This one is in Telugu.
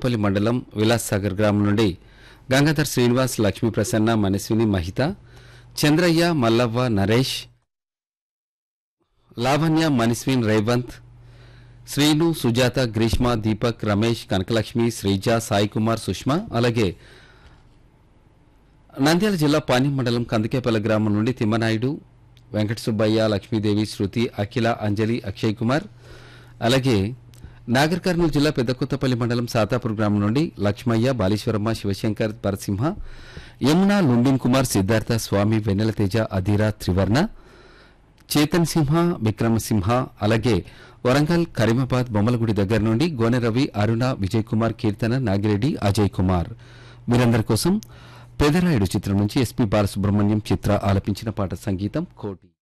కొత్తపల్లి మండలం విలాస్ సాగర్ గ్రామం నుండి గంగాధర్ శ్రీనివాస్ లక్ష్మీ ప్రసన్న మనస్విని మహిత చంద్రయ్య మల్లవ్వ నరేష్ లావణ్య మనస్విన్ రేవంత్ శ్రీను సుజాత గ్రీష్మ దీపక్ రమేష్ కనకలక్ష్మి శ్రీజ సాయి కుమార్ సుష్మా అలాగే నంద్యాల జిల్లా పాణ్యం మండలం కందికేపల్లి గ్రామం నుండి తిమ్మనాయుడు వెంకట సుబ్బయ్య లక్ష్మీదేవి శృతి అఖిల అంజలి అక్షయ్ కుమార్ అలాగే నాగర్ కర్నూలు జిల్లా పెద్దకొత్తపల్లి మండలం సాతాపూర్ గ్రామం నుండి లక్ష్మయ్య బాలీశ్వరమ్మ శివశంకర్ పరసింహ యమున లుంబిన్ కుమార్ సిద్ధార్థ స్వామి వెన్నెల తేజ అధీరా త్రివర్ణ చేతన్ సింహ విక్రమసింహ అలాగే వరంగల్ కరీమాబాద్ బొమ్మలగుడి దగ్గర నుండి గోనె రవి అరుణ విజయ్ కుమార్ కీర్తన నాగిరెడ్డి అజయ్ కుమార్ వీరందరి కోసం పెదరాయుడు చిత్రం నుంచి ఎస్పీ బాలసుబ్రహ్మణ్యం చిత్ర ఆలపించిన పాట సంగీతం కోటి